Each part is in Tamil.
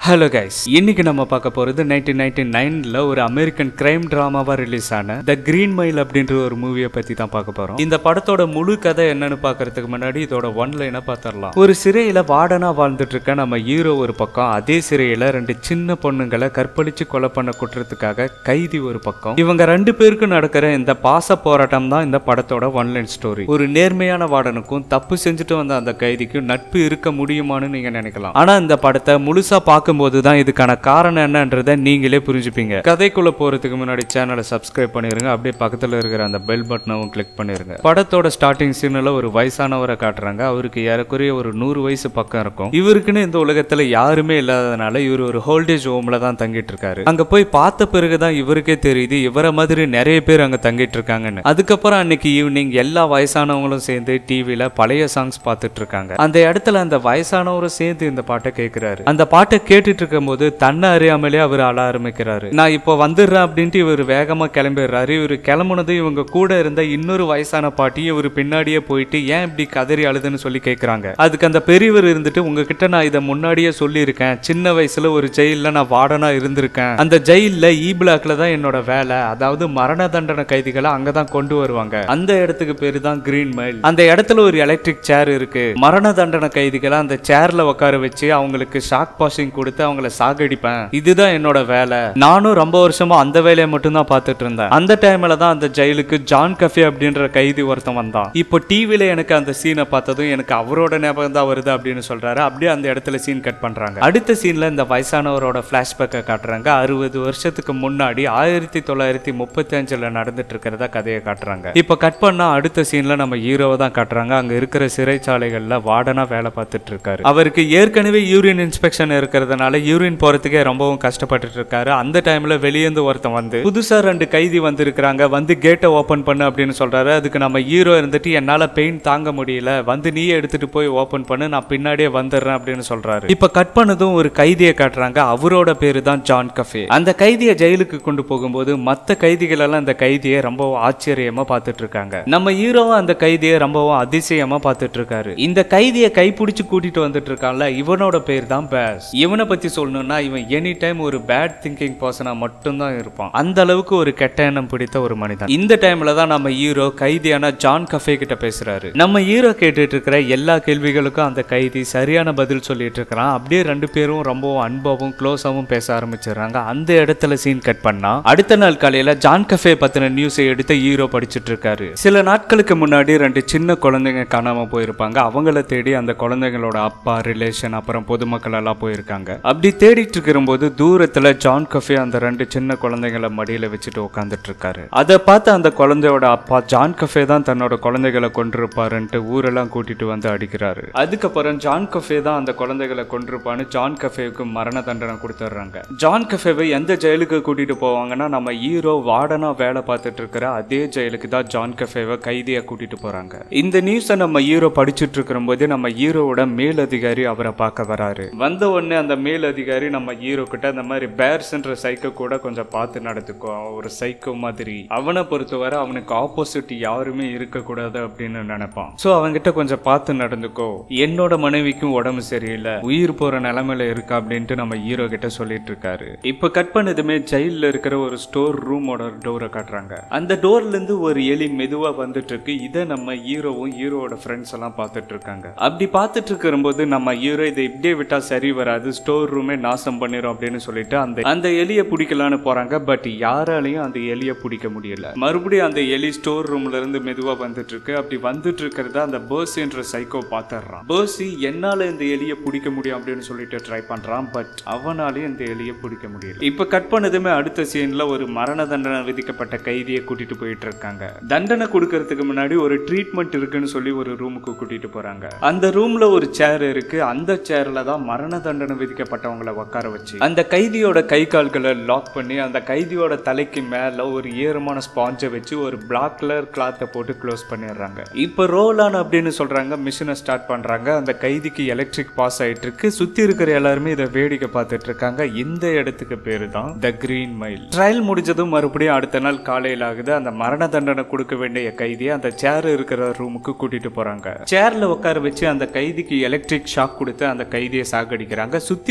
ஹலோ கைஸ் இன்னைக்கு நம்ம பார்க்க போறது நைன்டீன் நைன்டி நைன்ல ஒரு அமெரிக்கன் கிரைம் டிராமாவா ரிலீஸ் ஆன த கிரீன் மைல் அப்படின்ற ஒரு மூவியை பத்தி தான் பார்க்க போறோம் இந்த படத்தோட முழு கதை என்னன்னு பார்க்கறதுக்கு முன்னாடி இதோட ஒன் லைனை பார்த்துடலாம் ஒரு சிறையில வார்டனா வாழ்ந்துட்டு இருக்க நம்ம ஹீரோ ஒரு பக்கம் அதே சிறையில ரெண்டு சின்ன பொண்ணுங்களை கற்பழிச்சு கொலை பண்ண குற்றத்துக்காக கைதி ஒரு பக்கம் இவங்க ரெண்டு பேருக்கும் நடக்கிற இந்த பாச போராட்டம் தான் இந்த படத்தோட ஒன் லைன் ஸ்டோரி ஒரு நேர்மையான வார்டனுக்கும் தப்பு செஞ்சுட்டு வந்த அந்த கைதிக்கும் நட்பு இருக்க முடியுமான்னு நீங்க நினைக்கலாம் ஆனா இந்த படத்தை முழுசா பார்க்கும்போது தான் இதுக்கான காரணம் என்னன்றதை நீங்களே புரிஞ்சுப்பீங்க கதைக்குள்ள போறதுக்கு முன்னாடி சேனலை சப்ஸ்கிரைப் பண்ணிருங்க அப்படியே பக்கத்துல இருக்கிற அந்த பெல் பட்டனவும் கிளிக் பண்ணிருங்க படத்தோட ஸ்டார்டிங் சீன்ல ஒரு வயசானவரை காட்டுறாங்க அவருக்கு ஏறக்குறைய ஒரு நூறு வயசு பக்கம் இருக்கும் இவருக்குன்னு இந்த உலகத்துல யாருமே இல்லாததுனால இவர் ஒரு ஹோல்டேஜ் ஹோம்ல தான் தங்கிட்டு இருக்காரு அங்க போய் பார்த்த பிறகுதான் இவருக்கே தெரியுது இவரை மாதிரி நிறைய பேர் அங்க தங்கிட்டு இருக்காங்கன்னு அதுக்கப்புறம் அன்னைக்கு ஈவினிங் எல்லா வயசானவங்களும் சேர்ந்து டிவில பழைய சாங்ஸ் பார்த்துட்டு இருக்காங்க அந்த இடத்துல அந்த வயசானவரும் சேர்ந்து இந்த பாட்டை கேட்கிறாரு அந்த பாட்டை கேட்டுட்டு இருக்கும்போது தன்னை அறியாமலே அவர் அழ ஆரம்பிக்கிறாரு நான் இப்போ வந்துடுறேன் அப்படின்ட்டு இவர் வேகமா கிளம்பிடுறாரு இவர் கிளம்புனது இவங்க கூட இருந்த இன்னொரு வயசான பாட்டி இவர் பின்னாடியே போயிட்டு ஏன் இப்படி கதறி அழுதுன்னு சொல்லி கேட்கறாங்க அதுக்கு அந்த பெரியவர் இருந்துட்டு உங்ககிட்ட நான் இதை முன்னாடியே சொல்லியிருக்கேன் சின்ன வயசுல ஒரு ஜெயில்ல நான் வார்டனா இருந்திருக்கேன் அந்த ஜெயில்ல இ பிளாக்ல தான் என்னோட வேலை அதாவது மரண தண்டனை கைதிகளை அங்கதான் கொண்டு வருவாங்க அந்த இடத்துக்கு பேரு தான் கிரீன் மைல் அந்த இடத்துல ஒரு எலக்ட்ரிக் சேர் இருக்கு மரண தண்டனை கைதிகளை அந்த சேர்ல உட்கார வச்சு அவங்களுக்கு ஷாக் பாசிங் கொடுத்து அவங்கள சாகடிப்பேன் இதுதான் என்னோட வேலை நானும் ரொம்ப வருஷமா அந்த வேலையை மட்டும் தான் பார்த்துட்டு இருந்தேன் அந்த டைம்ல தான் அந்த ஜெயிலுக்கு ஜான் கஃபே அப்படின்ற கைதி ஒருத்தன் வந்தான் இப்போ டிவில எனக்கு அந்த சீனை பார்த்ததும் எனக்கு அவரோட ஞாபகம் தான் வருது அப்படின்னு சொல்றாரு அப்படியே அந்த இடத்துல சீன் கட் பண்றாங்க அடுத்த சீன்ல இந்த வயசானவரோட பிளாஷ்பேக்கை காட்டுறாங்க அறுபது வருஷத்துக்கு முன்னாடி ஆயிரத்தி தொள்ளாயிரத்தி முப்பத்தி அஞ்சுல நடந்துட்டு இருக்கிறதா கதையை காட்டுறாங்க இப்ப கட் பண்ணா அடுத்த சீன்ல நம்ம ஹீரோவை தான் காட்டுறாங்க அங்க இருக்கிற சிறைச்சாலைகள்ல வார்டனா வேலை பார்த்துட்டு இருக்காரு அவருக்கு ஏற்கனவே யூரின் இன்ஸ்பெக்ஷன் இருக்கிறதுனால யூரின் போறதுக்கே ரொம்பவும் கஷ்டப்பட்டுட்டு இருக்காரு அந்த டைம்ல வெளியேந்து ஒருத்தன் வந்து புதுசா ரெண்டு கைதி வந்திருக்கிறாங்க வந்து கேட்டை ஓபன் பண்ணு அப்படின்னு சொல்றாரு அதுக்கு நம்ம ஹீரோ இருந்துட்டு என்னால பெயின் தாங்க முடியல வந்து நீயே எடுத்துட்டு போய் ஓபன் பண்ணு நான் பின்னாடியே வந்துடுறேன் அப்படின்னு சொல்றாரு இப்ப கட் பண்ணதும் ஒரு கைதியை காட்டுறாங்க அவரோட பேரு தான் ஜான் கஃபே அந்த கைதியை ஜெயிலுக்கு கொண்டு போகும்போது மத்த கைதிகள் எல்லாம் அந்த கைதியை ரொம்ப ஆச்சரியமா பார்த்துட்டு இருக்காங்க நம்ம ஹீரோவும் அந்த கைதியை ரொம்பவும் அதிசயமா பார்த்துட்டு இருக்காரு இந்த கைதியை கைப்பிடிச்சு கூட்டிட்டு வந்துட்டு இருக்கான்ல இவனோட பேர் தான் பேஸ் இவனை பத்தி சொல்லணும்னா இவன் எனி டைம் ஒரு பேட் திங்கிங் பர்சனா மட்டும்தான் இருப்பான் அந்த அளவுக்கு ஒரு கெட்ட எண்ணம் பிடித்த ஒரு மனிதன் இந்த டைம்ல தான் நம்ம ஹீரோ கைதியான ஜான் கஃபே கிட்ட பேசுறாரு நம்ம ஹீரோ கேட்டுட்டு இருக்கிற எல்லா கேள்விகளுக்கும் அந்த கைதி சரியான பதில் சொல்லிட்டு இருக்கிறான் அப்படியே ரெண்டு பேரும் ரொம்பவும் அன்பாவும் க்ளோஸாவும் பேச ஆரம்பிச்சிடுறாங்க அந்த இடத்துல சீன் கட் பண்ணா அடுத்த நாள் காலையில ஜான் கஃபே பத்தின நியூஸை எடுத்து ஹீரோ படிச்சிட்டு இருக்காரு சில நாட்களுக்கு முன்னாடி ரெண்டு சின்ன குழந்தைங்க காணாம போயிருப்பாங்க அவங்கள தேடி அந்த குழந்தைங்களோட அப்பா ரிலேஷன் அப்புறம் பொதுமக்கள் எல்லாம் போயிருக்காங்க அப்படி தேடிட்டு இருக்கும்போது தூரத்துல ஜான் கஃபே அந்த ரெண்டு சின்ன குழந்தைங்களை மடியில வச்சுட்டு உட்காந்துட்டு இருக்காரு அதை பார்த்து அந்த குழந்தையோட அப்பா ஜான் கஃபே தான் தன்னோட குழந்தைகளை கொண்டிருப்பாருன்ட்டு ஊரெல்லாம் கூட்டிட்டு வந்து அடிக்கிறாரு அதுக்கப்புறம் ஜான் கஃபே தான் அந்த குழந்தைகளை கொண்டிருப்பான்னு ஜான் கஃபேவுக்கு மரண தண்டனை கொடுத்துட்றாங்க ஜான் கஃபேவை எந்த ஜெயிலுக்கு கூட்டிட்டு போவாங்கன்னா நம்ம ஹீரோ வார்டனா வேலை பார்த்துட்டு இருக்கிற அதே ஜெயிலுக்கு தான் ஜான் கஃபேவை கைதியா கூட்டிட்டு போறாங்க இந்த நியூஸை நம்ம ஹீரோ படிச்சுட்டு இருக்கிற போது நம்ம ஹீரோவோட மேலதிகாரி அவரை பார்க்க வராரு வந்த உடனே அந்த மேலதிகாரி நம்ம ஹீரோ கிட்ட இந்த மாதிரி பேர்ஸ்ன்ற சைக்கோ கூட கொஞ்சம் பார்த்து நடந்துக்கோ அவன் ஒரு சைக்கோ மாதிரி அவனை பொறுத்தவரை அவனுக்கு ஆப்போசிட் யாருமே இருக்கக்கூடாது அப்படின்னு நினைப்பான் சோ அவன்கிட்ட கொஞ்சம் பார்த்து நடந்துக்கோ என்னோட மனைவிக்கும் உடம்பு சரியில்லை உயிர் போற நிலைமையில இருக்கா அப்படின்ட்டு நம்ம ஹீரோ கிட்ட சொல்லிட்டு இருக்காரு இப்ப கட் பண்ணதுமே ஜெயில இருக்கிற ஒரு ஸ்டோர் ரூமோட டோரை காட்டுறாங்க அந்த டோர்ல இருந்து ஒரு எலி மெதுவா வந்துட்டு இருக்கு இதை நம்ம ஹீரோவும் ஹீரோவோட ஃப்ரெண்ட்ஸ் எல்லாம் பார்த்துட்டு இருக்காங்க அப்படி பார்த்துட்டு இருக்கும்போது நம்ம ஹீரோ இதை இப்படியே விட்டா சரி வராது ஸ்டோர் ரூமே நாசம் பண்ணிரும் அப்படின்னு சொல்லிட்டு அந்த அந்த எலியை பிடிக்கலான்னு போறாங்க பட் யாராலையும் அந்த எலியை பிடிக்க முடியல மறுபடியும் அந்த எலி ஸ்டோர் ரூம்ல இருந்து மெதுவா வந்துட்டு இருக்கு அப்படி வந்துட்டு இருக்கிறத அந்த பர்சின்ற சைக்கோ பாத்துறான் பர்சி என்னால இந்த எலியை பிடிக்க முடியும் அப்படின்னு சொல்லிட்டு ட்ரை பண்றான் பட் அவனாலையும் இந்த எலியை பிடிக்க முடியல இப்ப கட் பண்ணதுமே அடுத்த சீன்ல ஒரு மரண தண்டனை விதிக்கப்பட்ட கைதியை கூட்டிட்டு போயிட்டு இருக்காங்க தண்டனை கொடுக்கறதுக்கு முன்னாடி ஒரு ட்ரீட்மெண்ட் இருக்குன்னு சொல்லி ஒரு ரூமுக்கு கூட்டிட்டு போறாங்க அந்த ரூம்ல ஒரு சேர் இருக்கு அந்த சேர்ல தான் மரண தண்டனை விதிக்கப்பட்டவங்கள உட்கார வச்சு அந்த கைதியோட கை கால்களை லாக் பண்ணி அந்த கைதியோட தலைக்கு மேல ஒரு ஈரமான ஸ்பாஞ்சை வச்சு ஒரு பிளாக் கலர் கிளாத்தை போட்டு க்ளோஸ் பண்ணிடுறாங்க இப்போ ரோல் ஆன் அப்படின்னு சொல்றாங்க மிஷினை ஸ்டார்ட் பண்றாங்க அந்த கைதிக்கு எலக்ட்ரிக் பாஸ் ஆயிட்டு இருக்கு சுத்தி இருக்கிற எல்லாருமே இதை வேடிக்கை பார்த்துட்டு இருக்காங்க இந்த இடத்துக்கு பேரு தான் த கிரீன் மைல் ட்ரையல் முடிஞ்சதும் மறுபடியும் அடுத்த நாள் காலையில் ஆகுது அந்த மரண தண்டனை கொடுக்க வேண்டிய கைதியை அந்த சேர் இருக்கிற ரூமுக்கு கூட்டிட்டு போறாங்க சேர்ல உட்கார வச்சு அந்த கைதிக்கு எலக்ட்ரிக் ஷாக் கொடுத்து அந்த கைதியை சாகடிக்கிறாங்க சுத்தி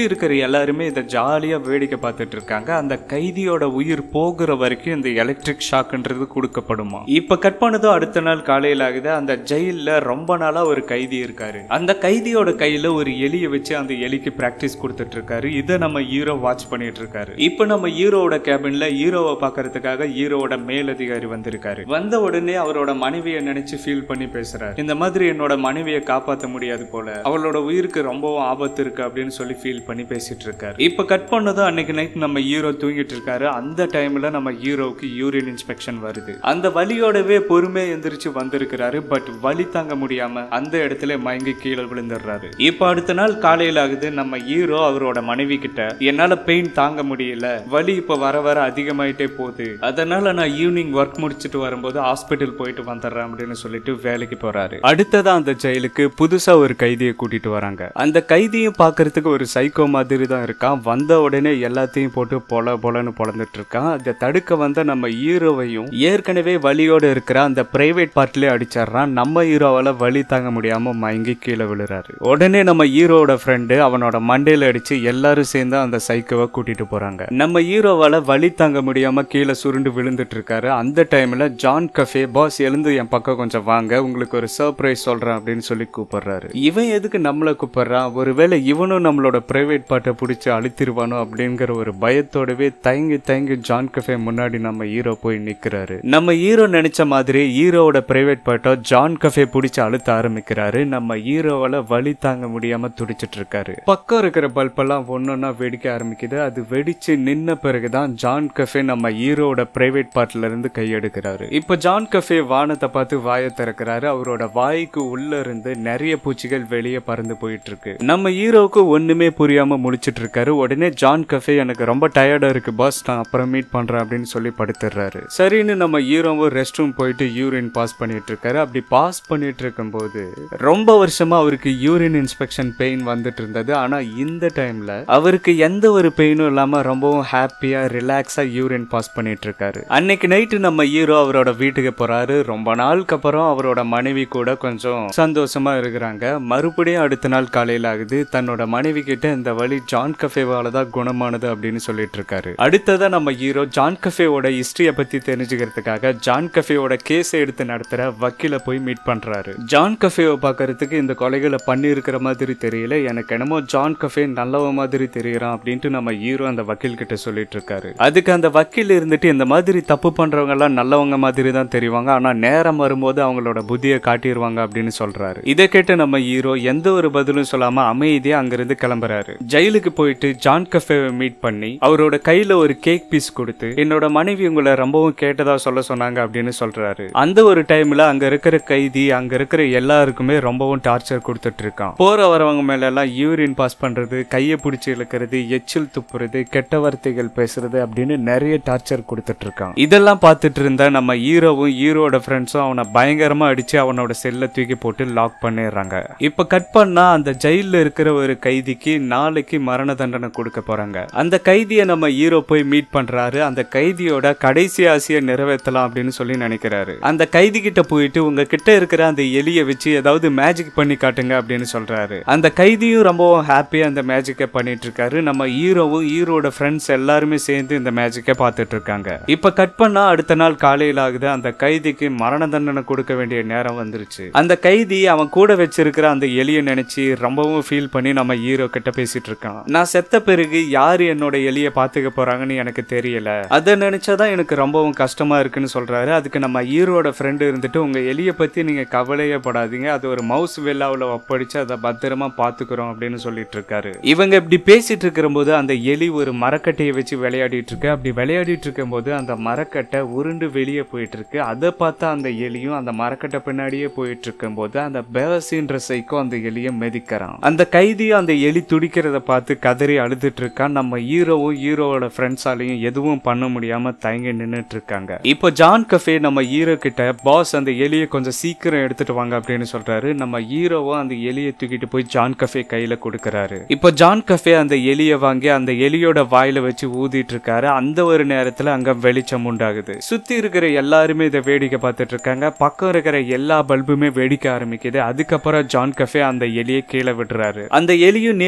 இருக்கிற எல்லாருமே இதை ஜாலியா வேடிக்கை பார்த்துட்டு இருக்காங்க அந்த கைதியோட உயிர் போகிற வரைக்கும் இந்த எலக்ட்ரிக் ஷாக்ன்றது கொடுக்கப்படுமா இப்ப கட் பண்ணதும் அடுத்த நாள் காலையில் ஆகுது அந்த ஜெயில்ல ரொம்ப நாளா ஒரு கைதி இருக்காரு அந்த கைதியோட கையில ஒரு எலியை வச்சு அந்த எலிக்கு பிராக்டிஸ் கொடுத்துட்டு இருக்காரு இதை நம்ம ஹீரோ வாட்ச் பண்ணிட்டு இருக்காரு இப்ப நம்ம ஹீரோவோட கேபின்ல ஹீரோவை பார்க்கறதுக்காக ஹீரோவோட மேலதிகாரி வந்திருக்காரு வந்த உடனே அவரோட மனைவியை நினைச்சு ஃபீல் பண்ணி பேசுறாரு இந்த மாதிரி என்னோட மனைவியை காப்பாற்ற முடியாது போல அவளோட உயிருக்கு ரொம்பவும் ஆபத்து இருக்கு அப்படின்னு சொல்லி ஃபீல் பண்ணி பேசிட்டு இருக்காரு இப்ப கட் பண்ணதும் அன்னைக்கு நைட் நம்ம ஹீரோ தூங்கிட்டு இருக்காரு அந்த டைம்ல நம்ம ஹீரோவுக்கு யூரின் இன்ஸ்பெக்ஷன் வருது அந்த வலியோடவே பொறுமையா எந்திரிச்சு வந்திருக்கிறாரு பட் வலி தாங்க முடியாம அந்த இடத்துல மயங்கி கீழே விழுந்துடுறாரு இப்ப அடுத்த நாள் காலையில ஆகுது நம்ம ஹீரோ அவரோட மனைவி கிட்ட என்னால பெயின் தாங்க முடியல வலி இப்ப வர வர அதிகமாயிட்டே போகுது அதனால நான் ஈவினிங் ஒர்க் முடிச்சிட்டு வரும்போது ஹாஸ்பிட்டல் போயிட்டு வந்துடுறேன் அப்படின்னு சொல்லிட்டு வேலைக்கு போறாரு அடுத்ததா அந்த ஜெயிலுக்கு புதுசா ஒரு கைதியை கூட்டிட்டு வராங்க அந்த கைதியும் பார்க்கறதுக்கு ஒரு சைக்கோ மாதிரி தான் இருக்கான் வந்த உடனே எல்லாத்தையும் போட்டு பொல பொலன்னு பொழந்துட்டு இருக்கான் அதை தடுக்க வந்த நம்ம ஹீரோவையும் ஏற்கனவே வலியோட இருக்கிற அந்த பிரைவேட் பார்ட்லயே அடிச்சிடுறான் நம்ம ஹீரோவால வலி தாங்க முடியாம மயங்கி கீழே விழுறாரு உடனே நம்ம ஹீரோவோட ஃப்ரெண்டு அவனோட மண்டையில அடிச்சு எல்லாரும் சேர்ந்து அந்த சைக்கோவை கூட்டிட்டு போறாங்க நம்ம ஹீரோவால வலி தாங்க முடியாம கீழே சுருண்டு விழுந்துட்டு இருக்காரு அந்த டைம்ல ஜான் கஃபே பாஸ் எழுந்து என் பக்கம் கொஞ்சம் வாங்க உங்களுக்கு ஒரு சர்ப்ரைஸ் சொல்றேன் அப்படின்னு சொல்லி கூப்பிடுறாரு இவன் எதுக்கு நம்மளை கூப்பிடுறான் ஒருவேளை இவனும் நம்மளோட பிரைவேட் பார்ட்டை பிடிச்சி அழுத்திருவானோ அப்படிங்கிற ஒரு பயத்தோடவே தயங்கி தயங்கி ஜான் கஃபே முன்னாடி நம்ம ஹீரோ போய் நிக்கிறாரு நம்ம ஹீரோ நினைச்ச மாதிரி ஹீரோவோட பிரைவேட் பார்ட்டோ ஜான் கஃபே பிடிச்சி அழுத்த ஆரம்பிக்கிறாரு நம்ம ஹீரோவால வலி தாங்க முடியாம துடிச்சிட்டு இருக்காரு பக்கம் இருக்கிற பல்பெல்லாம் ஒன்னொன்னா வெடிக்க ஆரம்பிக்குது அது வெடிச்சு நின்ன பிறகுதான் ஜான் கஃபே நம்ம ஹீரோவோட பிரைவேட் பார்ட்ல இருந்து கையெடுக்கிறாரு இப்ப ஜான் கஃபே வானத்தை பார்த்து வாயை திறக்கிறாரு அவரோட வாய்க்கு உள்ள இருந்து நிறைய பூச்சிகள் வெளியே பறந்து போயிட்டு இருக்கு நம்ம ஹீரோவுக்கு ஒண்ணுமே புரியாம முழிச்சிட்டு இருக்காரு உடனே ஜான் கஃபே எனக்கு ரொம்ப டயர்டா இருக்கு பாஸ் நான் அப்புறம் மீட் பண்றேன் அப்படின்னு சொல்லி படுத்துடுறாரு சரின்னு நம்ம ஹீரோவும் ரெஸ்ட் ரூம் போயிட்டு யூரின் பாஸ் பண்ணிட்டு இருக்காரு அப்படி பாஸ் பண்ணிட்டு இருக்கும்போது ரொம்ப வருஷமா அவருக்கு யூரின் இன்ஸ்பெக்ஷன் பெயின் வந்துட்டு இருந்தது ஆனா இந்த டைம்ல அவருக்கு எந்த ஒரு பெயினும் இல்லாம ரொம்பவும் ஹாப்பியா ரிலாக்ஸா யூரின் பாஸ் பண்ணிட்டு இருக்காரு அன்னைக்கு நைட்டு நம்ம ஹீரோ அவரோட வீட்டுக்கு போறாரு ரொம்ப நாளுக்கு அப்புறம் அவரோட மனைவி கூட கொஞ்சம் சந்தோஷமா இருக்கிறாங்க மறுபடியும் அடுத்த நாள் காலையில ஆகுது தன்னோட மனைவி கிட்ட இந்த வழி ஜான் கஃபேவால தான் குணமானது அப்படின்னு சொல்லிட்டு இருக்காரு அடுத்ததா நம்ம ஹீரோ ஜான் கஃபேவோட ஹிஸ்டரிய பத்தி தெரிஞ்சுக்கிறதுக்காக ஜான் கஃபேவோட கேஸை எடுத்து நடத்துற வக்கீல போய் மீட் பண்றாரு ஜான் கஃபேவை பார்க்கறதுக்கு இந்த கொலைகளை பண்ணி இருக்கிற மாதிரி தெரியல எனக்கு என்னமோ ஜான் கஃபே நல்லவ மாதிரி தெரியறான் அப்படின்ட்டு நம்ம ஹீரோ அந்த வக்கீல் கிட்ட சொல்லிட்டு இருக்காரு அதுக்கு அந்த வக்கீல் இருந்துட்டு இந்த மாதிரி தப்பு பண்றவங்க எல்லாம் நல்லவங்க மாதிரி தான் தெரிவாங்க ஆனா நேரம் வரும்போது அவங்களோட புத்தியை காட்டிடுவாங்க அப்படின்னு சொல்றாரு இதை கேட்டு நம்ம ஹீரோ எந்த ஒரு பதிலும் சொல்லாம அமைதியா அங்கிருந்து கிளம்புறாரு ஜெயிலுக்கு போயிட்டு ஜான் கஃபேவை மீட் பண்ணி அவரோட கையில ஒரு கேக் பீஸ் கொடுத்து என்னோட மனைவி உங்களை ரொம்பவும் கேட்டதா சொல்ல சொன்னாங்க அப்படின்னு சொல்றாரு அந்த ஒரு டைம்ல அங்க இருக்கிற கைதி அங்க இருக்கிற எல்லாருக்குமே ரொம்பவும் டார்ச்சர் கொடுத்துட்டு இருக்கான் போற வரவங்க மேல எல்லாம் யூரின் பாஸ் பண்றது கையை பிடிச்சி இழுக்கிறது எச்சில் துப்புறது கெட்ட வார்த்தைகள் பேசுறது அப்படின்னு நிறைய டார்ச்சர் கொடுத்துட்டு இருக்கான் இதெல்லாம் பார்த்துட்டு இருந்தா நம்ம ஹீரோவும் ஹீரோட ஃப்ரெண்ட்ஸும் அவனை பயங்கரமா அடிச்சு அவனோட செல்ல தூக்கி போட்டு லாக் பண்ணிடுறாங்க இப்ப கட் பண்ணா அந்த ஜெயில இருக்கிற ஒரு கைதிக்கு நாளைக்கு மரண தண்டனை கொடுக்க போறாங்க அந்த கைதியை நம்ம ஹீரோ போய் மீட் பண்றாரு அந்த கைதியோட கடைசி ஆசையை நிறைவேற்றலாம் அப்படின்னு சொல்லி நினைக்கிறாரு அந்த கைதி கிட்ட போயிட்டு உங்க கிட்ட இருக்கிற அந்த எலியை வச்சு ஏதாவது மேஜிக் பண்ணி காட்டுங்க அப்படின்னு சொல்றாரு அந்த கைதியும் ரொம்பவும் ஹாப்பியா அந்த மேஜிக்கை பண்ணிட்டு இருக்காரு நம்ம ஹீரோவும் ஹீரோட ஃப்ரெண்ட்ஸ் எல்லாருமே சேர்ந்து இந்த மேஜிக்கை பார்த்துட்டு இருக்காங்க இப்ப கட் பண்ணா அடுத்த நாள் காலையில ஆகுது அந்த கைதிக்கு மரண தண்டனை கொடுக்க வேண்டிய நேரம் வந்துருச்சு அந்த கைதி அவன் கூட வச்சிருக்கிற அந்த எலியை நினைச்சு ரொம்பவும் ஃபீல் பண்ணி நம்ம ஹீரோ கிட்ட பேசிட்டு இருக்கான் நான் செத்த பிறகு யாரு என்னோட எலியை பாத்துக்க போறாங்கன்னு எனக்கு தெரியல அதை நினைச்சாதான் எனக்கு ரொம்பவும் கஷ்டமா இருக்குன்னு சொல்றாரு அதுக்கு நம்ம ஹீரோட ஃப்ரெண்டு இருந்துட்டு உங்க எலியை பத்தி நீங்க கவலையே படாதீங்க அது ஒரு மவுஸ் வெல்லாவில் ஒப்படைச்சு அதை பத்திரமா பாத்துக்கிறோம் அப்படின்னு சொல்லிட்டு இருக்காரு இவங்க இப்படி பேசிட்டு இருக்கும்போது அந்த எலி ஒரு மரக்கட்டையை வச்சு விளையாடிட்டு இருக்கு அப்படி விளையாடிட்டு இருக்கும்போது அந்த மரக்கட்டை உருண்டு வெளியே போயிட்டு இருக்கு அதை பார்த்தா அந்த எலியும் அந்த மரக்கட்டை பின்னாடியே போயிட்டு இருக்கும்போது அந்த பேவசின்ற சைக்கோ அந்த எலியை மெதிக்கிறான் அந்த கைதியும் அந்த எலி துடிக்கிறத பார்த்து கதறி அழுதுட்டு இருக்கான் நம்ம ஹீரோவும் ஹீரோவோட ஃப்ரெண்ட்ஸாலையும் எதுவும் பண்ண முடியாம தயங்கி நின்னுட்டு இருக்காங்க இப்போ ஜான் கஃபே நம்ம ஹீரோ கிட்ட பாஸ் அந்த எலியை கொஞ்சம் சீக்கிரம் எடுத்துட்டு வாங்க அப்படின்னு சொல்றாரு நம்ம ஹீரோவும் அந்த எலியை தூக்கிட்டு போய் ஜான் கஃபே கையில கொடுக்கறாரு இப்போ ஜான் கஃபே அந்த எலியை வாங்கி அந்த எலியோட வாயில வச்சு ஊதிட்டு இருக்காரு அந்த ஒரு நேரத்துல அங்க வெளிச்சம் உண்டாகுது சுத்தி இருக்கிற எல்லாருமே இதை வேடிக்கை பார்த்துட்டு இருக்காங்க பக்கம் இருக்கிற எல்லா பல்புமே வெடிக்க ஆரம்பிக்குது அதுக்கப்புறம் ஜான் கஃபே அந்த எலியை கீழே விடுறாரு அந்த எலியும் நேரா அந்த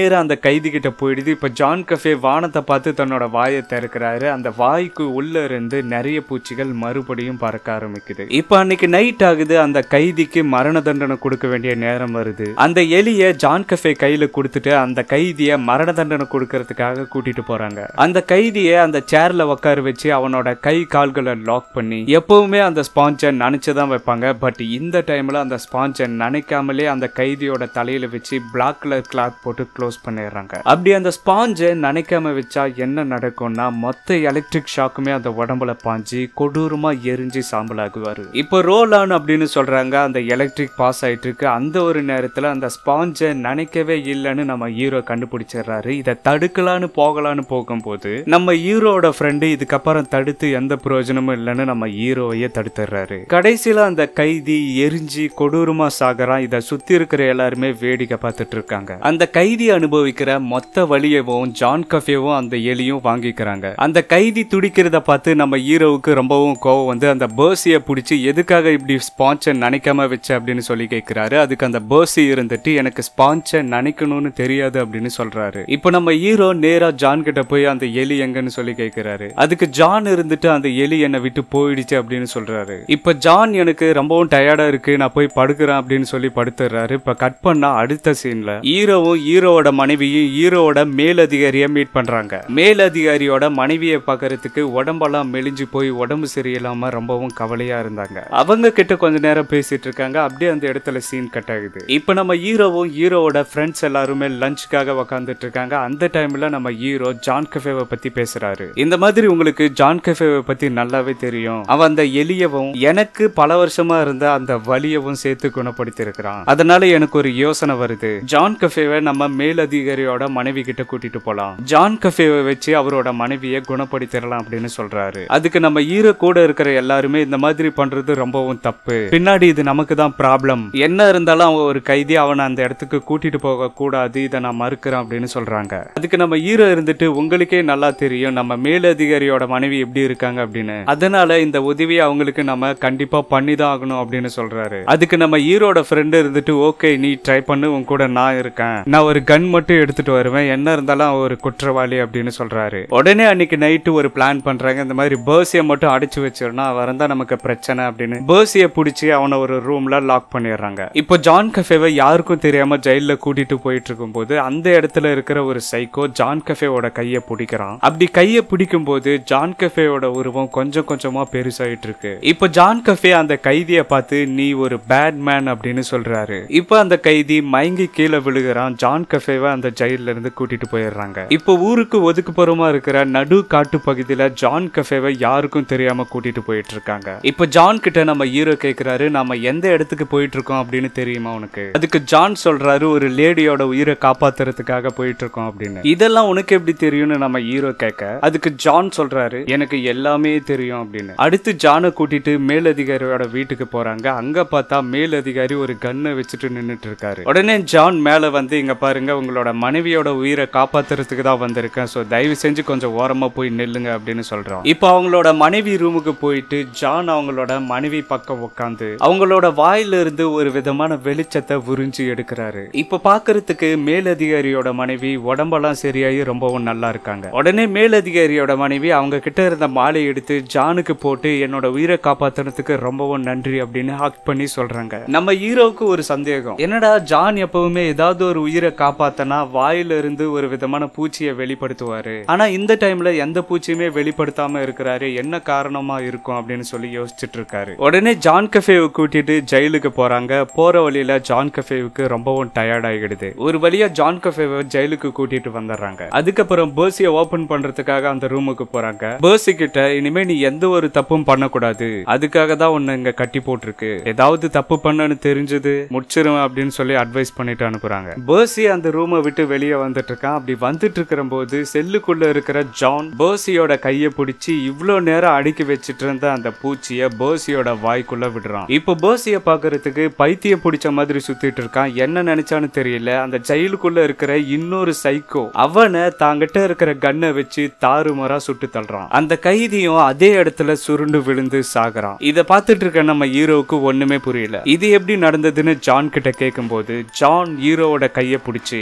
கைதி கிட்ட போயிடுது இப்ப ஜான் கஃபே வானத்தை பார்த்து தன்னோட வாயை திறக்கிறாரு அந்த வாய்க்கு உள்ள இருந்து நிறைய பூச்சிகள் மறுபடியும் பறக்க ஆரம்பிக்குது இப்ப அன்னைக்கு நைட் ஆகுது அந்த கைதிக்கு மரண தண்டனை கொடுக்க வேண்டிய நேரம் வருது அந்த எலிய ஜான் கஃபே கையில கொடுத்துட்டு அந்த கைதிய மரண தண்டனை கொடுக்கறதுக்காக கூட்டிட்டு போறாங்க அந்த கைதிய அந்த சேர்ல உட்கார வச்சு அவனோட கை கால்களை லாக் பண்ணி எப்பவுமே அந்த ஸ்பாஞ்சை நினைச்சுதான் வைப்பாங்க பட் இந்த டைம்ல அந்த ஸ்பாஞ்சை நினைக்காமலே அந்த கைதியோட தலையில வச்சு பிளாக் கலர் கிளாத் போட்டு க்ளோஸ் பண்ணிடுறாங்க அப்படி அந்த ஸ்பாஞ்சை நினைக்காம வச்சா என்ன நடக்கும்னா மொத்த எலக்ட்ரிக் ஷாக்குமே அந்த உடம்புல பாஞ்சு கொடூரமா எரிஞ்சு சாம்பல் ஆகுவாரு இப்போ ரோல் ஆன் அப்படின்னு சொல்றாங்க அந்த எலக்ட்ரிக் பாஸ் ஆயிட்டு இருக்கு அந்த ஒரு நேரத்துல அந்த ஸ்பாஞ்சை நினைக்கவே இல்லைன்னு நம்ம ஹீரோ கண்டுபிடிச்சிடுறாரு இதை தடுக்கலான்னு போகலான்னு போகும்போது நம்ம ஹீரோட ஃப்ரெண்டு இதுக்கப்புறம் தடுத்து எந்த பிரயோஜனமும் இல்லைன்னு நம்ம ஹீரோவையே தடுத்துடுறாரு கடைசியில அந்த கைதி எரிஞ்சு கொடூரமா சாகறான் இதை சுத்தி இருக்கிற எல்லாருமே வேடிக்கை பார்த்துட்டு இருக்காங்க அந்த கைதி அனுபவிக்கிற மொத்த வலியவும் ஜான் கஃபேவும் அந்த எலியும் வாங்கிக்கிறாங்க அந்த கைதி துடிக்கிறத பார்த்து நம்ம ஹீரோவுக்கு ரொம்பவும் கோவம் வந்து அந்த பேர்சியை பிடிச்சி எதுக்காக இப்படி ஸ்பான்சை நினைக்காம வச்ச அப்படின்னு சொல்லி கேட்கிறாரு அதுக்கு அந்த பேர்சி இருந்துட்டு எனக்கு ஸ்பான்சை நினைக்கணும்னு தெரியாது அப்படின்னு சொல்றாரு இப்போ நம்ம ஹீரோ நேரா ஜான் கிட்ட போய் அந்த எலி எங்கன்னு சொல்லி கேட்கிறாரு அதுக்கு ஜான் இருந்துட்டு அந்த எலி என்னை விட்டு போயிடுச்சு அப்படின்னு சொல்றாரு இப்ப ஜான் எனக்கு ரொம்பவும் டயர்டா இருக்கு நான் போய் படுக்கிறேன் அப்படின்னு சொல்லி படுத்துறாரு இப்ப கட் பண்ணா அடுத்த சீன்ல ஹீரோவும் ஹீரோவோட மனைவியும் ஹீரோவோட மேலதிகாரிய மீட் பண்றாங்க மேலதிகாரியோட மனைவியை பார்க்கறதுக்கு உடம்பெல்லாம் மெலிஞ்சு போய் உடம்பு சரியில்லாம ரொம்பவும் கவலையா இருந்தாங்க அவங்க கிட்ட கொஞ்ச நேரம் பேசிட்டு இருக்காங்க அப்படியே அந்த இடத்துல சீன் கட் ஆகுது இப்ப நம்ம ஹீரோவும் ஹீரோவோட ஃப்ரெண்ட்ஸ் எல்லாருமே லஞ்சுக்காக உக்காந்துட்டு இருக்காங்க அந்த டைம்ல நம்ம ஹீரோ ஜான் கஃபேவை பத்தி பேசுறாரு இந்த மாதிரி உங்களுக்கு ஜான் கஃபேவை பத்தி நல்லாவே தெரியும் அவன் அந்த எளியவும் எனக்கு பல வருஷமா இருந்த அந்த வலியவும் சேர்த்து குணப்படுத்தி இருக்கிறான் அதனால எனக்கு ஒரு யோசனை வருது ஜான் கஃபேவை நம்ம மேலதிகாரியோட மனைவி கிட்ட கூட்டிட்டு போலாம் ஜான் கஃபேவை வச்சு அவரோட மனைவியை குணப்படுத்திடலாம் அப்படின்னு சொல்றாரு அதுக்கு நம்ம ஹீரோ கூட இருக்கிற எல்லாருமே இந்த மாதிரி பண்றது ரொம்பவும் தப்பு பின்னாடி இது நமக்கு தான் ப்ராப்ளம் என்ன இருந்தாலும் அவன் ஒரு கைதி அவனை அந்த இடத்துக்கு கூட்டிட்டு போக கூடாது இதை நான் மறுக்கிறேன் அப்படின்னு சொல்றாங்க அதுக்கு நம்ம ஹீரோ இருந்துட்டு உங்களுக்கே நல்லா தெரியும் நம்ம மேலதிகாரியோட மனைவி எப்படி இருக்காங்க அப்படின்னு அதனால இந்த உதவியை அவங்களுக்கு நம்ம கண்டிப்பா பண்ணி தான் ஆகணும் அப்படின்னு சொல்றாரு அதுக்கு நம்ம ஹீரோட ஃப்ரெண்டு இருந்துட்டு ஓகே நீ ட்ரை பண்ணு உன் கூட நான் இருக்கேன் நான் ஒரு கன் மட்டும் எடுத்துட்டு வருவேன் என்ன இருந்தாலும் அவன் ஒரு குற்றவாளி அப்படின்னு சொல்றாரு உடனே அன்னைக்கு நைட்டு ஒரு பிளான் பண்றாங்க இந்த மாதிரி பேர்சியை மட்டும் அடிச்சு வச்சிடணும் அவன் இருந்தா நமக்கு பிரச்சனை அப்படின்னு பேர்சியை பிடிச்சி அவனை ஒரு ரூம்ல லாக் பண்ணிடுறாங்க இப்போ ஜான் கஃபேவை யாருக்கும் தெரியாம ஜெயில கூட்டிட்டு போயிட்டு இருக்கும்போது அந்த இடத்துல இருக்கிற ஒரு சைக்கோ ஜான் கஃபேவோட கையை பிடிக்கிறான் அப்படி கையை பிடிக்கும் போது ஜான் கஃபேவோட உருவம் கொஞ்சம் கொஞ்சமா பெருசாயிட்டு இருக்கு இப்போ ஜான் கஃபே அந்த கைதியை பார்த்து நீ ஒரு பேட் மேன் அப்படின்னு சொல்றாரு இப்போ அந்த கைதி மயங்கி கீழே விழுகிறான் ஜான் கஃபேவை அந்த ஜெயில இருந்து கூட்டிட்டு போயிடுறாங்க இப்போ ஊருக்கு ஒதுக்குப்புறமா இருக்கிற நடு காட்டு பகுதியில ஜான் கஃபேவை யாருக்கும் தெரியாம கூட்டிட்டு போயிட்டு இருக்காங்க இப்போ ஜான் கிட்ட நம்ம ஹீரோ கேக்குறாரு நம்ம எந்த இடத்துக்கு போயிட்டு இருக்கோம் அப்படின்னு தெரியுமா உனக்கு அதுக்கு ஜான் சொல்றாரு ஒரு லேடியோட உயிரை காப்பாத்துறதுக்காக போயிட்டு இருக்கோம் அப்படின்னு இதெல்லாம் உனக்கு எப்படி தெரியும்னு நம்ம ஹீரோ கேட்க அதுக்கு ஜான் சொல்றாரு எனக்கு எல்லாமே தெரியும் அப்படின்னு அடுத்து ஜானை கூட்டிட்டு மேலதிகாரியோட வீட்டுக்கு போறாங்க அங்க பார்த்தா மேலதிகாரி ஒரு கன்னை வச்சுட்டு நின்னுட்டு இருக்காரு உடனே ஜான் மேல வந்து இங்க பாருங்க உங்களோட மனைவியோட உயிரை காப்பாத்துறதுக்கு தான் வந்திருக்கேன் சோ தயவு செஞ்சு கொஞ்சம் ஓரமா போய் நில்லுங்க அப்படின்னு சொல்றான் இப்போ அவங்களோட மனைவி ரூமுக்கு போயிட்டு ஜான் அவங்களோட மனைவி பக்கம் உட்காந்து அவங்களோட வாயில இருந்து ஒரு விதமான வெளிச்சத்தை உறிஞ்சி எடுக்கிறாரு இப்ப பாக்குறதுக்கு மேலதிகாரியோட மனைவி உடம்பெல்லாம் சரியாகி ரொம்பவும் நல்லா இருக்காங்க உடனே மேலதிகாரியோட மனைவி அவங்க கிட்ட இருந்த மாலை எடுத்து ஜானுக்கு போட்டு என்னோட உயிரை காப்பாத்துறதுக்கு ரொம்பவும் நன்றி அப்படின்னு ஹாக் பண்ணி சொல்றாங்க நம்ம ஹீரோவுக்கு ஒரு சந்தேகம் என்னடா ஜான் எப்பவுமே ஏதாவது ஒரு உயிரை காப்பாத்தனா வாயில இருந்து ஒரு விதமான பூச்சியை வெளிப்படுத்துவாரு ஆனா இந்த டைம்ல எந்த பூச்சியுமே வெளிப்படுத்தாம இருக்கிறாரு என்ன காரணமா இருக்கும் அப்படின்னு சொல்லி யோசிச்சுட்டு இருக்காரு உடனே ஜான் கஃபேவை கூட்டிட்டு ஜெயிலுக்கு போறாங்க போற வழியில ஜான் கஃபேவுக்கு ரொம்பவும் டயர்ட் ஆகிடுது ஒரு வழியா ஜான் கஃபேவை ஜெயிலுக்கு கூட்டிட்டு வந்துடுறாங்க அதுக்கப்புறம் பேர்சியை ஓபன் பண்றதுக்காக அந்த ரூமுக்கு போறாங்க பேர்சி கிட்ட இனிமே நீ எந்த ஒரு தப்பும் பண்ணக்கூடாது அதுக்காக தான் உன்னை இங்க கட்டி போட்டிருக்கு ஏதாவது தப்பு பண்ணனு தெரிஞ்சது முடிச்சிருவேன் அப்படின்னு சொல்லி அட்வைஸ் பண்ணிட்டு அனுப்புறாங்க பேர்சி அந்த ரூமை விட்டு வெளியே வந்துட்டு இருக்கான் அப்படி வந்துட்டு இருக்கிற போது செல்லுக்குள்ள இருக்கிற ஜான் பேர்சியோட கையை பிடிச்சி இவ்வளோ நேரம் அடுக்கி வச்சிட்டு இருந்த அந்த பூச்சிய பேர்சியோட வாய்க்குள்ள விடுறான் இப்போ பேர்சிய பாக்குறதுக்கு பைத்தியம் பிடிச்ச மாதிரி சுத்திட்டு இருக்கான் என்ன நினைச்சான்னு தெரியல அந்த ஜெயிலுக்குள்ள இருக்கிற இன்னொரு சைக்கோ அவனை தாங்கிட்ட இருக்கிற கன்னை வச்சு தாறுமாறா சுட்டு தள்ளுறான் அந்த கைதியும் அதே இடத்துல சுருண்டு விழுந்து சாகுறான் இத பார்த்துட்டு இருக்க நம்ம ஹீரோவுக்கு ஒண்ணுமே புரியல இது எப்படி நடந்ததுன்னு ஜான் கிட்ட கேட்கும்போது ஜான் ஹீரோவோட கையை பிடிச்சி உண்மை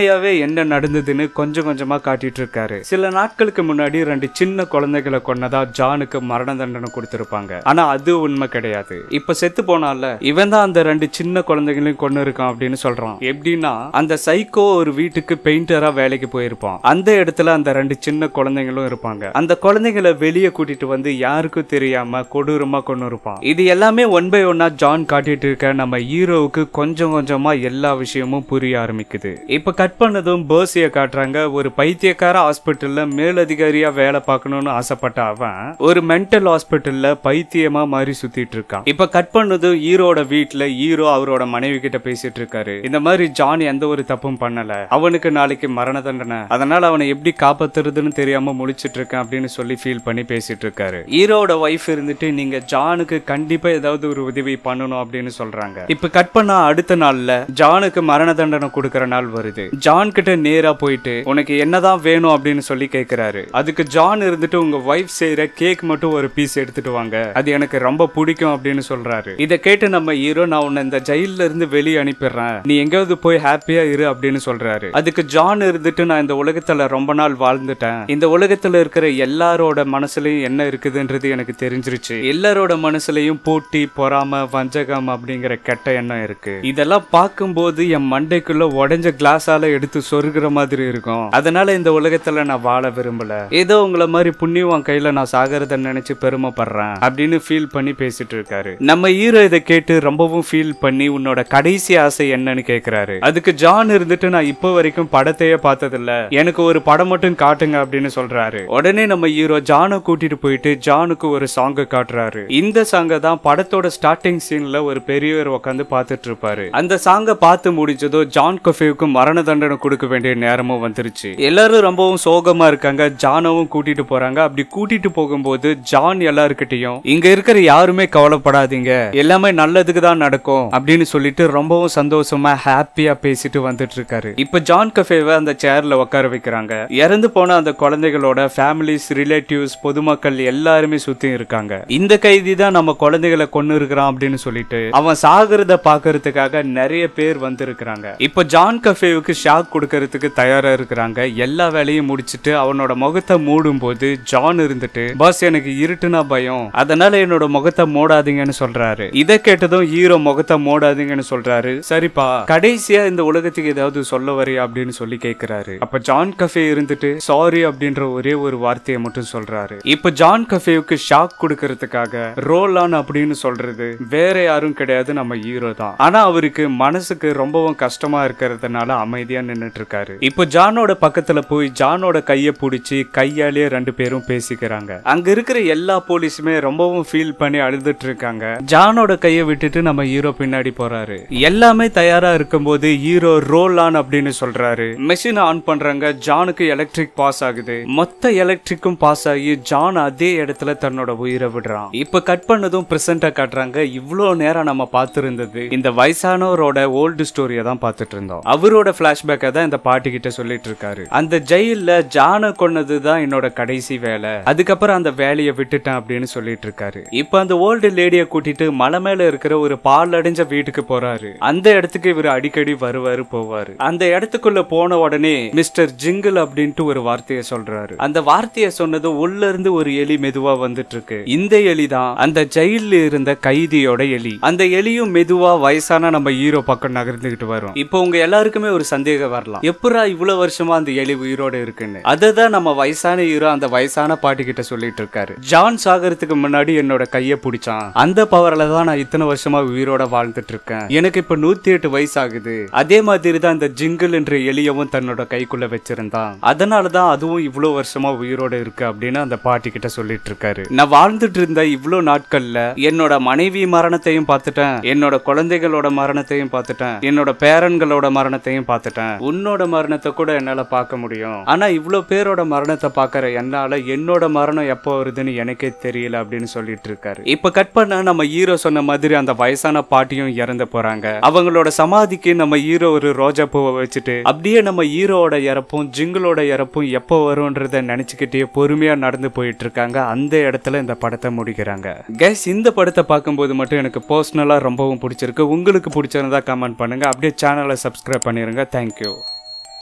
உண்மையாவே என்ன நடந்ததுன்னு கொஞ்சம் கொஞ்சமா காட்டிட்டு இருக்காரு சில நாட்களுக்கு முன்னாடி ரெண்டு சின்ன குழந்தைகளை கொன்னதா ஜானுக்கு மரண தண்டனை கொடுத்திருப்பாங்க ஆனா அது உண்மை கிடையாது இப்ப செத்து போனால இவன் தான் அந்த ரெண்டு சின்ன குழந்தைகளையும் கொண்டு இருக்கான் அப்படின்னு சொல்றான் எப்படின்னா அந்த சைக்கோ ஒரு வீட்டுக்கு பெயிண்டரா வேலைக்கு போயிருப்பான் அந்த இடத்துல அந்த ரெண்டு சின்ன குழந்தைங்களும் இருப்பாங்க அந்த குழந்தைங்களை வெளியே கூட்டிட்டு வந்து யாருக்கும் தெரியாம கொடூரமா கொண்டு இருப்பான் இது எல்லாமே ஒன் பை ஒன்னா ஜான் காட்டிட்டு இருக்க நம்ம ஹீரோவுக்கு கொஞ்சம் கொஞ்சமா எல்லா விஷயமும் புரிய ஆரம்பிக்குது இப்ப கட் பண்ணதும் பேர்சிய காட்டுறாங்க ஒரு பைத்தியக்கார ஹாஸ்பிட்டல்ல மேலதிகாரியா வேலை பார்க்கணும்னு ஆசைப்பட்ட அவன் ஒரு மென்டல் ஹாஸ்பிட்டல்ல பைத்தியமா மாதிரி சுத்திட்டு இருக்கான் இப்ப கட் பண்ணதும் ஹீரோட வீட்டுல ஹீரோ அவரோட மனைவி கிட்ட பேசிட்டு இருக்காரு இந்த மாதிரி ஜான் எந்த ஒரு தப்பும் பண்ணல அவனுக்கு நாளைக்கு மரண தண்டனை அதனால அவனை எப்படி காப்பாத்துறதுன்னு தெரியாம முழிச்சிட்டு இருக்கேன் அப்படின்னு சொல்லி ஃபீல் பண்ணி பேசிட்டு இருக்காரு ஹீரோட ஒய்ஃப் இருந்துட்டு நீங்க ஜானுக்கு கண்டிப்பா ஏதாவது ஒரு உதவி பண்ணணும் அப்படின்னு சொல்றாங்க இப்ப கட் பண்ணா அடுத்த நாள்ல ஜானுக்கு மரண தண்டனை கொடுக்கற நாள் வருது ஜான் கிட்ட நேரா போயிட்டு உனக்கு என்னதான் வேணும் அப்படின்னு சொல்லி கேக்குறாரு அதுக்கு ஜான் இருந்துட்டு உங்க ஒய்ஃப் செய்யற கேக் மட்டும் ஒரு பீஸ் எடுத்துட்டு வாங்க அது எனக்கு ரொம்ப பிடிக்கும் அப்படின்னு சொல்றாரு இதை கேட்டு நம்ம ஹீரோ நான் உன்னை இந்த ஜெயில இருந்து வெளியே அனுப்பிடுறேன் நீ எங்கேயாவது போய் ஹாப்பியா இரு அப்படின்னு சொல்றாரு அதுக்கு ஜான் இருந்துட்டு நான் இந்த உலகத்துல ரொம்ப நாள் வாழ்ந்துட்டேன் இந்த உலகத்துல இருக்கிற எல்லாரோட மனசுலயும் என்ன இருக்குதுன்றது எனக்கு தெரிஞ்சிருச்சு எல்லாரோட மனசுலயும் போட்டி பொறாம வஞ்சகம் அப்படிங்கிற கெட்ட எண்ணம் இருக்கு இதெல்லாம் பார்க்கும்போது என் மண்டைக்குள்ள உடைஞ்ச கிளாஸால எடுத்து சொருகிற மாதிரி இருக்கும் அதனால இந்த உலகத்துல நான் வாழ விரும்பல ஏதோ உங்களை மாதிரி புண்ணியவான் கையில நான் சாகிறத நினைச்சு பெருமைப்படுறேன் அப்படின்னு ஃபீல் பண்ணி பேசிட்டு இருக்காரு நம்ம ஹீரோ இதை கேட்டு ரொம்பவும் ஃபீல் பண்ணி உன்னோட கடைசி ஆசை என்னன்னு கேக்குறாரு அதுக்கு ஜான் இருந்துட்டு நான் இப்போ வரைக்கும் படத்தையே பார்த்ததில்ல எனக்கு ஒரு படம் மட்டும் காட்டுங்க அப்படின்னு சொல்றாரு உடனே நம்ம ஹீரோ ஜானை கூட்டிட்டு போயிட்டு ஜானுக்கு ஒரு சாங்க காட்டுறாரு இந்த சாங்க தான் படத்தோட ஸ்டார்டிங் சீன்ல ஒரு பெரியவர் உட்காந்து பார்த்துட்டு இருப்பாரு அந்த சாங்க பார்த்து முடிஞ்சதோ ஜான் கொஃபேவுக்கு மரண தண்டனை கொடுக்க வேண்டிய நேரமும் வந்துருச்சு எல்லாரும் ரொம்பவும் சோகமா இருக்காங்க ஜானவும் கூட்டிட்டு போறாங்க அப்படி கூட்டிட்டு போகும்போது ஜான் எல்லாருக்கிட்டையும் இங்க இருக்கிற யாருமே கவலைப்படாதீங்க எல்லாமே நல்லதுக்கு தான் நடக்கும் அப்படின்னு சொல்லிட்டு ரொம்பவும் சந்தோஷமா ஹாப்பியா பேசிட்டு வந்துட்டு இருக்காரு இப்ப ஜான் கஃபேவை அந்த சேர்ல உட்கார வைக்கிறாங்க இறந்து போன அந்த குழந்தைகளோட ஃபேமிலிஸ் ரிலேட்டிவ்ஸ் பொதுமக்கள் எல்லாருமே சுத்தி இருக்காங்க இந்த கைதி தான் நம்ம குழந்தைகளை கொண்டு இருக்கிறான் அப்படின்னு சொல்லிட்டு அவன் சாகுறத பாக்குறதுக்காக நிறைய பேர் வந்திருக்கிறாங்க இப்ப ஜான் கஃபேவுக்கு ஷாக் கொடுக்கறதுக்கு தயாரா இருக்கிறாங்க எல்லா வேலையும் முடிச்சிட்டு அவனோட முகத்தை மூடும் போது ஜான் இருந்துட்டு பாஸ் எனக்கு இருட்டுனா பயம் அதனால என்னோட முகத்தை மூடாதீங்கன்னு சொல்றாரு இதை கேட்டதும் ஹீரோ முகத்தை மூடாதீங்கன்னு சொல்றாரு சரிப்பா கடைசியா இந்த உலகத்துக்கு ஏதாவது சொல்ல வரியா அப்படின்னு சொல்லி கேக்குறாரு அப்ப ஜான் கஃபே இருந்துட்டு சாரி அப்படின்ற ஒரே ஒரு வார்த்தையை மட்டும் சொல்றாரு இப்ப ஜான் கஃபேவுக்கு ஷாக் கொடுக்கறதுக்காக ரோல் ஆன் அப்படின்னு சொல்றது வேற யாரும் கிடையாது நம்ம ஹீரோ தான் ஆனா அவருக்கு மனசுக்கு ரொம்பவும் கஷ்டமா இருக்கிறதுனால அமைதியா நின்னுட்டு இருக்காரு இப்போ ஜானோட பக்கத்துல போய் ஜானோட கைய பிடிச்சி கையாலேயே ரெண்டு பேரும் பேசிக்கிறாங்க அங்க இருக்கிற எல்லா போலீஸுமே ரொம்பவும் ஃபீல் பண்ணி அழுதுட்டு இருக்காங்க ஜானோட கைய விட்டுட்டு நம்ம ஹீரோ பின்னாடி போறாரு எல்லாமே தயாரா இருக்கும்போது ஹீரோ ரோல் ஆன் அப்படின்னு சொல்றாரு மெஷின் ஆன் பண்றாங்க ஜானுக்கு எலக்ட்ரிக் பாஸ் ஆகுது மொத்த எலக்ட்ரிக்கும் பாஸ் ஆகி ஜான் அதே இடத்துல தன்னோட உயிரை விடுறான் இப்ப கட் பண்ணதும் பிரசண்டா காட்டுறாங்க இவ்வளோ நேரம் நம்ம பார்த்திருந்தது இந்த வயசானவரோட ஓல்டு ஸ்டோரியை தான் பார்த்துட்டு இருந்தோம் அவரோட பிளாஷ்பேக்கை தான் இந்த பாட்டி கிட்ட சொல்லிட்டு இருக்காரு அந்த ஜெயில்ல ஜான கொன்னது தான் என்னோட கடைசி வேலை அதுக்கப்புறம் அந்த வேலையை விட்டுட்டேன் அப்படின்னு சொல்லிட்டு இருக்காரு இப்ப அந்த ஓல்டு லேடிய கூட்டிட்டு மலை மேல இருக்கிற ஒரு பால் அடைஞ்ச வீட்டுக்கு போறாரு அந்த இடத்துக்கு இவர் அடிக்கடி வருவாரு போவாரு அந்த இடத்துக்குள்ள போன உடனே மிஸ்டர் ஜிங்கிள் அப்படின்ட்டு ஒரு வார்த்தையை சொல்றாரு அந்த வார்த்தையை சொன்னது உள்ள இருந்து ஒரு எலி மெதுவா வந்துட்டு இருக்கு இந்த எலி தான் அந்த ஜெயில இருந்த கைதியோட எலி அந்த எலியும் மெதுவா வயசான நம்ம ஹீரோ பக்கம் நகர்ந்துகிட்டு வரும் இப்போ உங்க எல்லாருக்குமே ஒரு சந்தேகம் வரலாம் எப்படா இவ்வளவு வருஷமா அந்த எலி உயிரோட இருக்குன்னு அததான் நம்ம வயசான ஹீரோ அந்த வயசான பாட்டி கிட்ட சொல்லிட்டு இருக்காரு ஜான் சாகறதுக்கு முன்னாடி என்னோட கைய பிடிச்சான் அந்த பவர்ல தான் நான் இத்தனை வருஷமா உயிரோட வாழ்ந்துட்டு இருக்கேன் எனக்கு இப்ப நூத்தி எட்டு வயசு ஆகுது அதே மாதிரி தான் இந்த ஜிங்கிள் என்ற எலியவும் தன்னோட கைக்குள்ள வச்சிருந்தான் அதனாலதான் அதுவும் இவ்வளவு வருஷமா உயிரோட இருக்கு அப்படின்னு அந்த பாட்டி கிட்ட சொல்லிட்டு இருக்காரு நான் வாழ்ந்துட்டு இருந்த இவ்வளவு நாட்கள்ல என்னோட மனைவி மரணத்தையும் பார்த்துட்டேன் என்னோட குழந்தைகளோட மரணத்தையும் பார்த்துட்டேன் என்னோட பேரன்களோட மரணத்தையும் பார்த்துட்டேன் உன்னோட மரணத்தை கூட என்னால பார்க்க முடியும் ஆனா இவ்வளவு பேரோட மரணத்தை பார்க்கற என்னால என்னோட மரணம் எப்போ வருதுன்னு எனக்கே தெரியல அப்படின்னு சொல்லிட்டு இருக்காரு இப்ப கட் பண்ண நம்ம ஹீரோ சொன்ன மாதிரி அந்த வயசான பாட்டியும் இறந்து போறாங்க அவங்களோட சமாதிக்கு நம்ம ஹீரோ ஒரு ரோஜா பூவை வச்சுட்டு அப்படியே நம்ம ஹீரோவோட இறப்பும் ஜிங்களோட இறப்பும் எப்போ வரும்ன்றத நினைச்சுக்கிட்டே பொறுமையா நடந்து போயிட்டு இருக்காங்க அந்த இடத்துல இந்த படத்தை முடிக்கிறாங்க கைஸ் இந்த படத்தை பார்க்கும்போது மட்டும் எனக்கு பர்சனலா ரொம்பவும் பிடிச்சிருக்கு உங்களுக்கு பிடிச்சிருந்தா கமெண்ட் பண்ணுங்க அப்படியே சேனலை சப்ஸ்கிரைப் பண்ணிருங்க தேங்க்யூ